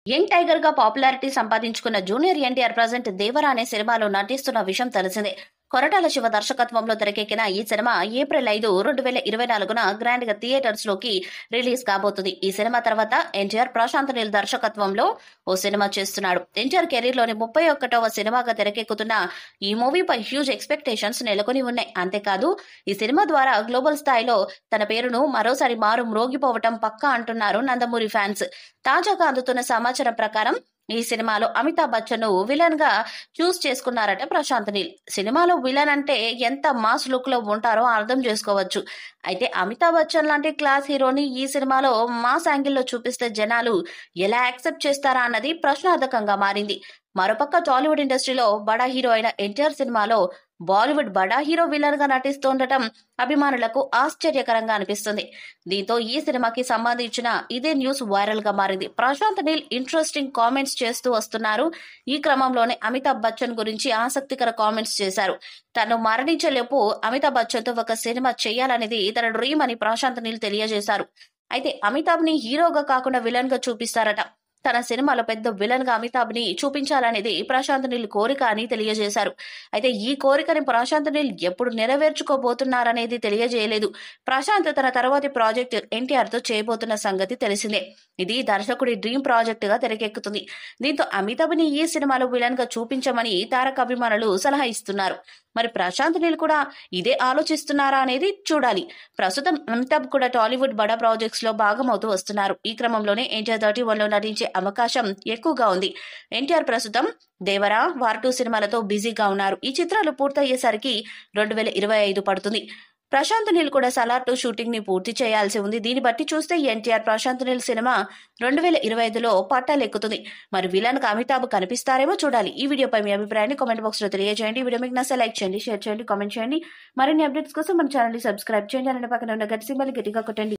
young tiger గా popularity సంపాదించుకున్న junior NTR present Devara అనే సినిమాలో నటిస్తున్న విషయం తెలిసిందే కొరటాల శివ దర్శకత్వంలో తెరకెక్కిన ఈ సినిమా ఏప్రిల్ ఐదు రెండు వేల ఇరవై నాలుగున గ్రాండ్ గా థియేటర్స్ లోకి రిలీజ్ కాబోతుంది ఈ సినిమా తర్వాత ఎన్టీఆర్ ప్రశాంత్ నీల్ దర్శకత్వంలో ఓ సినిమా చేస్తున్నాడు ఎన్టీఆర్ కెరీర్ లోని ముప్పై ఒక్కటవ సినిమాగా తెరకెక్కుతున్న ఈ మూవీపై హ్యూజ్ ఎక్స్పెక్టేషన్స్ నెలకొని ఉన్నాయి అంతేకాదు ఈ సినిమా ద్వారా గ్లోబల్ స్థాయిలో తన పేరును మరోసారి మారు మ్రోగిపోవటం పక్కా అంటున్నారు నందమూరి ఫ్యాన్స్ తాజాగా అందుతున్న సమాచారం ప్రకారం ఈ సినిమాలో అమితాబ్ బచ్చన్ ను విలన్ గా చూస్ చేసుకున్నారట ప్రశాంత్ నీల్ సినిమాలో విలన్ అంటే ఎంత మాస్ లుక్ లో ఉంటారో అర్థం చేసుకోవచ్చు అయితే అమితాబ్ బచ్చన్ లాంటి క్లాస్ హీరోని ఈ సినిమాలో మాస్ యాంగిల్లో చూపిస్తే జనాలు ఎలా యాక్సెప్ట్ చేస్తారా అన్నది ప్రశ్నార్థకంగా మారింది మరోపక్క టాలీవుడ్ ఇండస్ట్రీలో బడా హీరో అయిన ఎన్టీఆర్ సినిమాలో బాలీవుడ్ బడా హీరో విలన్ గా నటిస్తుండటం అభిమానులకు ఆశ్చర్యకరంగా అనిపిస్తుంది దీంతో ఈ సినిమాకి సంబంధించిన ఇదే న్యూస్ వైరల్ గా మారింది ప్రశాంత్ నీల్ ఇంట్రెస్టింగ్ కామెంట్స్ చేస్తూ వస్తున్నారు ఈ క్రమంలోనే అమితాబ్ బచ్చన్ గురించి ఆసక్తికర కామెంట్స్ చేశారు తను మరణించలేపు అమితాబ్ బచ్చన్ తో ఒక సినిమా చేయాలనేది తన డ్రీమ్ అని ప్రశాంత్ నీల్ తెలియజేశారు అయితే అమితాబ్ ని హీరోగా కాకుండా విలన్ గా చూపిస్తారట తన సినిమాలో పెద్ద విలన్ గా అమితాబ్ ని చూపించాలనేది ప్రశాంత్ నీల్ కోరిక అని తెలియజేశారు అయితే ఈ కోరికని ప్రశాంత్ నీల్ ఎప్పుడు నెరవేర్చుకోబోతున్నారనేది తెలియజేయలేదు ప్రశాంత్ తన తర్వాతి ప్రాజెక్ట్ ఎన్టీఆర్ తో చేయబోతున్న సంగతి తెలిసిందే ఇది దర్శకుడి డ్రీమ్ ప్రాజెక్ట్ గా తెరకెక్కుతుంది దీంతో అమితాబ్ ని ఈ సినిమాలో విలన్ గా చూపించమని తారక అభిమానులు సలహా ఇస్తున్నారు మరి ప్రశాంత్ నీల్ కూడా ఇదే ఆలోచిస్తున్నారా అనేది చూడాలి ప్రస్తుతం అమితాబ్ కూడా టాలీవుడ్ బడా ప్రాజెక్ట్స్ లో భాగమవుతూ వస్తున్నారు ఈ క్రమంలోనే ఎన్టీఆర్ థర్టీ వన్ లో నటించే అవకాశం ఎక్కువగా ఉంది ఎన్టీఆర్ ప్రస్తుతం దేవరా వార్ టూ సినిమాలతో బిజీగా ఉన్నారు ఈ చిత్రాలు పూర్తయ్యేసరికి రెండు వేల ఇరవై ఐదు పడుతుంది ప్రశాంత్ నీల్ కూడా సలార్ టూ షూటింగ్ ని పూర్తి చేయాల్సి ఉంది దీన్ని బట్టి చూస్తే ఎన్టీఆర్ ప్రశాంత్ నీల్ సినిమా రెండు వేల ఇరవై ఐదులో పట్టాలెక్కుతుంది మరి విలన్ కు అమితాబ్ కనిపిస్తారేమో చూడాలి ఈ వీడియోపై మీ అభిప్రాయాన్ని కామెంట్ బాక్స్ లో తెలియజేయండి ఈ వీడియో మీకు నచ్చ లైక్ చేయండి షేర్ చేయండి కామెంట్ చేయండి మరిన్ని అప్డేట్స్ కోసం మన ఛానల్ ని సబ్స్క్రైబ్ చేయండి అలానే పక్కన ఉన్న గట్టి సింబల్ గట్టిగా కొట్టండి